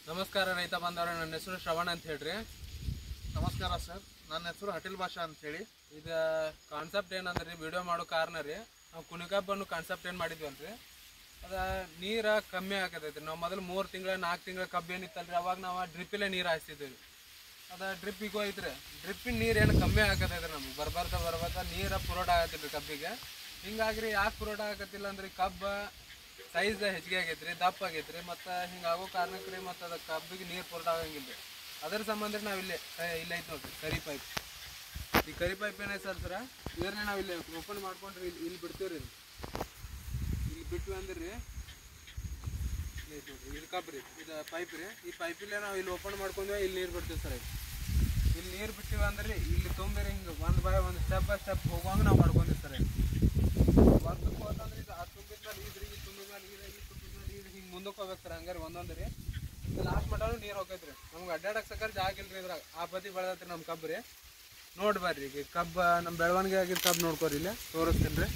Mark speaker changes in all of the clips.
Speaker 1: ನಮಸ್ಕಾರ ರೈತ ಬಾಂಧವ್ರೆ ನನ್ನ ಹೆಸರು ಶ್ರವಣ್ ಅಂತ ಹೇಳ್ರಿ
Speaker 2: ನಮಸ್ಕಾರ ಸರ್ ನನ್ನ ಹೆಸರು ಹಟಿಲ್ ಭಾಷಾ ಅಂತ ಹೇಳಿ
Speaker 1: ಇದು ಕಾನ್ಸೆಪ್ಟ್ ಏನಂದ್ರೆ ವಿಡಿಯೋ ಮಾಡೋ ಕಾರಣ ರೀ ನಾವು ಕುಣಿಕಬ್ಬನ್ನು ಕಾನ್ಸೆಪ್ಟ್ ಏನು ಮಾಡಿದ್ವಲ್ರಿ ಅದ ನೀರ ಕಮ್ಮಿ ಆಗತೈತಿ ನಾವು ಮೊದಲು ಮೂರು ತಿಂಗಳ ನಾಲ್ಕು ತಿಂಗಳ ಕಬ್ಬು ಏನಿತ್ತಲ್ರಿ ಅವಾಗ ನಾವು ಡ್ರಿಪ್ಪಲ್ಲೇ ನೀರು ಹಾಯಿಸ್ತಿದ್ವಿ ಅದ ಡ್ರಿಪ್ಪಿಗೆ ಹೋಯ್ತ್ರಿ ಡ್ರಿಪ್ಪಿನ ನೀರು ಏನು ಕಮ್ಮಿ ಆಗತೈತ್ರಿ ನಮ್ಗೆ ಬರ್ಬರ್ತಾ ಬರ್ಬರ್ತಾ ನೀರ ಪುರೋಟ ಆಗತ್ತಿಲ್ರಿ ಕಬ್ಬಿಗೆ ಹಿಂಗಾಗಿ ರೀ ಯಾಕೆ ಪುರೋಟ ಆಗತ್ತಿಲ್ಲ ಅಂದ್ರೆ ಕಬ್ಬ ಸೈಜ್ ಹೆಚ್ಚಿಗೆ ಆಗೈತ್ರಿ ದಪ್ಪ ಆಗೈತ್ರಿ ಮತ್ತು ಹಿಂಗೆ ಆಗೋ ಕಾರಣಕ್ಕೆ ರೀ ಮತ್ತು ಅದು ಕಬ್ಬಿಗೆ ನೀರು ಪುರೋಟ ಆಗಂಗಿಲ್ಲ ರೀ ಅದ್ರ ಸಂಬಂಧ ನಾವು ಇಲ್ಲೇ ಕ- ಇಲ್ಲೇ ಐತೆ ನೋಡ್ರಿ ಕರಿ ಪೈಪ್ ಈ ಕರಿ ಪೈಪ್ ಏನೈತೆ ಸರ್ ಸರ ಇದನ್ನೇ ನಾವು ಇಲ್ಲಿ ಓಪನ್ ಮಾಡ್ಕೊಂಡ್ರಿ ಇಲ್ಲಿ ಇಲ್ಲಿ ಬಿಡ್ತೀವಿ ರೀ ಇಲ್ಲಿ ಬಿಟ್ವಿ ಅಂದ್ರೆ ರೀ ಇಲ್ಲಿ ಐತೆ ನೋಡ್ರಿ ಇದು ಕಬ್ ರೀ ಇದು ಪೈಪ್ ರೀ ಈ ಪೈಪಿಲ್ಲೇ ನಾವು ಇಲ್ಲಿ ಓಪನ್ ಮಾಡ್ಕೊಂಡ್ವಿ ಇಲ್ಲಿ ನೀರು ಬಿಡ್ತೀವಿ ಸರ್ ಇಲ್ಲಿ ನೀರು ಬಿಟ್ಟಿವಿ ಅಂದ್ರೆ ಇಲ್ಲಿ ತುಂಬಿರಿ ಹಿಂಗೆ ಒಂದು ಬೈ ಒಂದು ಸ್ಟೆಪ್ ಬೈ ಸ್ಟೆಪ್ ಹೋಗುವಂಗೆ ನಾವು ಮಾಡ್ಕೊಂತೀವಿ ಸರ್ ಒಂದಕ್ಕೆ ಹೋತಂದ್ರೆ ಇದು ಅದು ತುಂಬಿದ್ಮೇಲೆ ಇದ್ರಿ ಈ ತುಂಬಿದ್ಮೇಲೆ ಇದು ಈ ತುಂಬಿದ್ಮೇಲೆ ಇದು ಹಿಂಗೆ ಮುಂದಕ್ಕೆ ಹೋಗ್ಬೇಕು ಸರ್ ಹಂಗಾರೆ ಒಂದೊಂದು ರೀ ಇದು ಲಾಸ್ಟ್ ಮಟನು ನೀರು ಹೋಗೈತ್ರಿ ನಮ್ಗೆ ಅಡ್ಡಾಡಕ್ಕೆ ಸಕ್ಕರ್ ಜಾಗ ಇಲ್ರಿ ಇದ್ರಾಗ ಆ ಬದಿ ಬೆಳೆದತ್ರಿ ನಮ್ಮ ಕಬ್ಬು ರೀ ನೋಡಿ ಬರ್ರಿ ಈಗ ಕಬ್ಬ ನಮ್ಮ ಬೆಳವಣಿಗೆ ಆಗಿದ್ದ ಕಬ್ಬು ನೋಡ್ಕೊರಿ ಇಲ್ಲೇ ತೋರಿಸ್ತೀನಿ ರೀ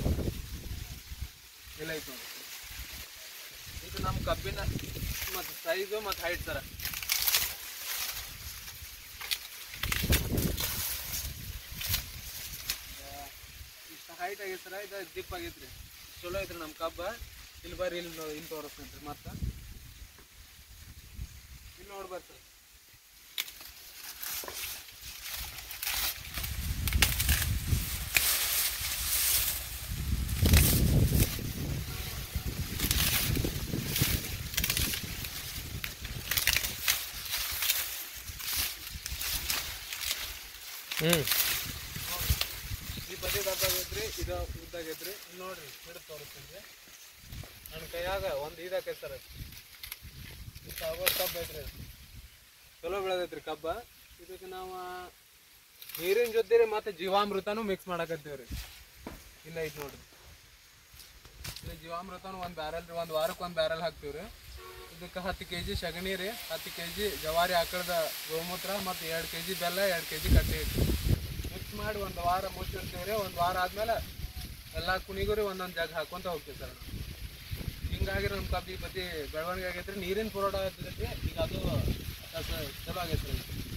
Speaker 1: ಇಲ್ಲ ಐತೆ ನೋಡಿ ಇದು ನಮ್ಮ ಕಬ್ಬಿನ ಮತ್ತು ಸೈಜು ಮತ್ತು ಹೈಟ್ ಸರ ಇಷ್ಟು ಹೈಟ್ ಆಗೈತೆ ಸರ ಇದು ದಿಪ್ ಆಗೈತೆ ರೀ ಚಲೋ ಐತ್ರಿ ನಮ್ಮ ಕಬ್ಬ ಇಲ್ಲಿ ಬರ್ರಿ ಇಲ್ಲಿ ನೋ- ಇಲ್ಲಿ ತೋರಿಸ್ತೀನಿ ರೀ ಮತ್ತೆ ಇಲ್ಲಿ ನೋಡಿ ಬರ್ರಿ ಸರ್
Speaker 2: ಹ್ಞೂ
Speaker 1: ಈ ಬದಿ ದಪ್ಪ ಆಗೈತ್ರಿ ಇದು ಉದ್ದ ಆಗೈತ್ರಿ ಇಲ್ಲಿ ನೋಡ್ರಿ ಹಿಡಿದು ತೋರಿಸ್ತೀನಿ ರೀ ನನ್ನ ಕೈಯಾಗ ಒಂದು ಇದಾಕೈತೆ ಸರ್ ಸಾಗೋ ಕಬ್ಬು ಐತ್ರಿ ಅದು. ಚಲೋ ಬೆಳೆದೈತ್ರಿ ಕಬ್ಬ ಇದಕ್ಕೆ ನಾವು ನೀರಿನ ಜೊತೆ ರೀ ಮತ್ತೆ ಜೀವಾಮೃತನೂ ಮಿಕ್ಸ್ ಮಾಡಕತ್ತೀವಿ ರೀ ಇಲ್ಲ ಐತೆ ನೋಡ್ರಿ ಇಲ್ಲಿ ಜೀವಾಮೃತನೂ ಒಂದು ಬ್ಯಾರಲ್ ರೀ ಒಂದು ವಾರಕ್ಕೆ ಒಂದು ಬ್ಯಾರಲ್ ಹಾಕ್ತೀವಿ ರೀ ಇದಕ್ಕೆ ಹತ್ತು ಕೆ ಜಿ ಸಗಣಿ ರೀ ಹತ್ತು ಕೆ ಜಿ ಜವಾರಿ ಆಕಳದ ಗೋಮೂತ್ರ ಮತ್ತು ಎರಡು ಕೆ ಜಿ ಬೆಲ್ಲ ಎರಡು ಕೆ ಜಿ ಕಟ್ಟಿ ಐತಿ ಮಿಕ್ಸ್ ಮಾಡಿ ಒಂದು ವಾರ ಮುಚ್ಚಿರ್ತೀವಿ ರೀ ಒಂದು ವಾರ ಆದ್ಮೇಲೆ ಎಲ್ಲ ಕುಣಿಗೂ ರೀ ಒಂದೊಂದು ಜಾಗ ಹಾಕೊಂತ ಹೋಗ್ತೀವಿ ಸರ್ ನಾವು ಹಿಂಗಾಗಿ ನಮ್ಮ ಕಬ್ಬಿ ಬದಿ ಬೆಳವಣಿಗೆ ಆಗೈತೆ ರೀ ನೀರಿನ ಪುರೋಟ ಆಗೈತೆ ಈಗ ಅದು ಅದು ಚಲೋ ಆಗೈತೆ ರೀ